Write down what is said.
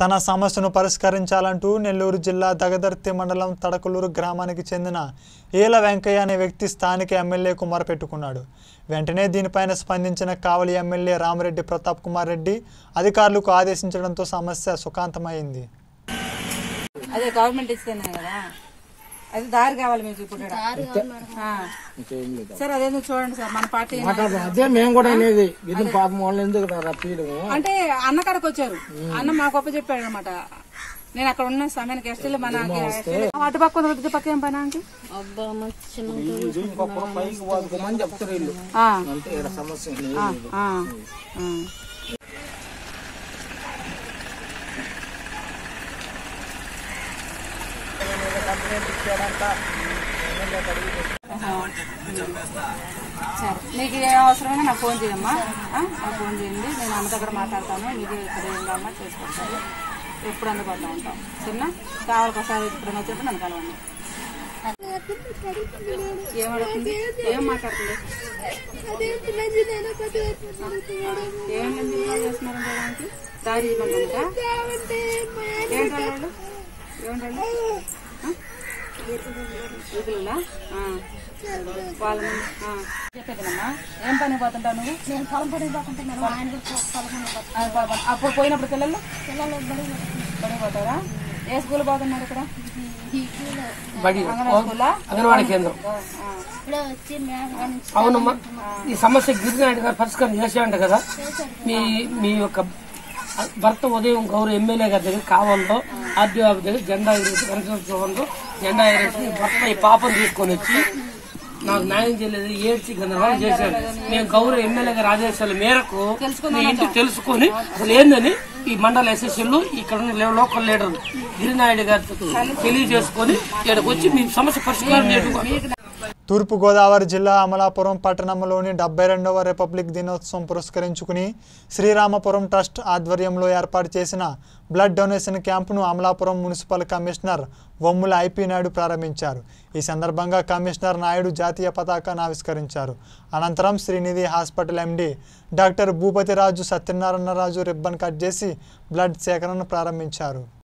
తన సమస్యను పరిష్కరించాలంటూ నెల్లూరు జిల్లా దగదర్తి మండలం తడకలూరు గ్రామానికి చెందిన ఈల వెంకయ్య అనే వ్యక్తి స్థానిక ఎమ్మెల్యేకు మొరపెట్టుకున్నాడు వెంటనే దీనిపైన స్పందించిన కావలి ఎమ్మెల్యే రామిరెడ్డి ప్రతాప్ కుమార్ రెడ్డి అధికారులకు ఆదేశించడంతో సమస్య సుఖాంతమైంది అదే గవర్నమెంట్ ఇస్తేనే కదా అది దారి కావాలి మీకు ఇప్పుడు ఈడ. ఆ. సార్ అదేందో చూడండి సార్ మన పార్టీ అదే మేము కూడా అనేది ఇది పాపం వాళ్ళు ఎందుకు రప్పీయడము అంటే అన్న కాడకు వచ్చారు అన్న మా గొప్ప చెప్పాడు అనమాట నేను అక్కడ ఉన్న సమయానికి ఎస్టీలు మన అటు పక్క ఉంది, ఇటు పక్క ఏం పని అంటే ఇంకొకరు పైకి పోదుకోమని చెప్తారు వీళ్ళు ఆ, అంటే ఇక్కడ సమస్య ఉంది. ఆ, ఆ, ఆ. సరే నీకు ఏ అవసరమైనా నాకు ఫోన్ చేయమ్మా ఆ? నాకు ఫోన్ చేయండి నేను అన్న దగ్గర మాట్లాడతాను మీకు ఇక్కడ ఏం కావాలన్నా చేసుకుంటాను ఎప్పుడు అందుబాటులో ఉంటాం సరేనా కావాలి ఒకసారి ఇప్పుడు వచ్చినప్పుడు నన్ను కలవండి ఏం అడుగుతుంది ఏం మాట్లాడుతుంది ఏం చేస్తున్నారు చేయడానికి దారి ఇవ్వమంటారా ఏంటంటే వాళ్ళు ఏమంటారు యూతులా వాళ్ళ ముందు, ఆ. చెప్పేదినమ్మా ఏం పని పోతుంటావు నువ్వు నేను పొలం పని పోకుంటున్నాను ఆయన కూడా పొలం పని పోతాను. ఆ, పో- పో- అప్పుడు పోయినప్పుడు పిల్లలు పిల్లలు బడి బడి పోతారా ఏ స్కూల్ పోతున్నారు ఇక్కడ బడి అంగన్వాడీ స్కూలా అంగన్వాడీ కేంద్రం ఆ. ఇప్పుడే వచ్చి మేము నుంచి అవునమ్మా ఈ సమస్య గిరినాయుడు గారు పరిష్కారం చేసేయంట కదా మీ మీ యొక్క భర్త ఉదయం గౌరవ ఎమ్మెల్యే గారి దగ్గర కావాలో ఆర్డీఓ ఆఫీస్ దగ్గర జెండా ఎగురుతూ కనెక్షన్ చూడంలో జెండా ఎగురుతూ ఈ భర్త ఈ పాపం తీసుకొని వచ్చి నాకు న్యాయం చేయలేదు ఏడ్చి గందరగోళం చేశాడు మేము గౌరవ ఎమ్మెల్యే గారి ఆదేశాల మేరకు మీ ఇంటికి తెలుసుకొని అసలు ఏందని ఈ మండల ఎస్ఎస్ఎల్ ఇక్కడ ఉన్న లోకల్ లీడర్ గిరినాయుడు గారితో తెలియజేసుకొని ఇక్కడికి వచ్చి మీ సమస్య పరిష్కారం చేయడం తూర్పుగోదావరి జిల్లా అమలాపురం పట్టణంలోని డెబ్బై రెండవ రిపబ్లిక్ దినోత్సవం పురస్కరించుకుని శ్రీరామపురం ట్రస్ట్ ఆధ్వర్యంలో ఏర్పాటు చేసిన బ్లడ్ డొనేషన్ క్యాంపును Amalapuram municipal commissioner Vammula IP Naidu ప్రారంభించారు ఈ సందర్భంగా కమిషనర్ నాయుడు జాతీయ పతాకాన్ని ఆవిష్కరించారు అనంతరం Srinidhi hospital MD doctor Bhupathiraju Satyanarayanaraju ribbon cut చేసి బ్లడ్ సేకరణను ప్రారంభించారు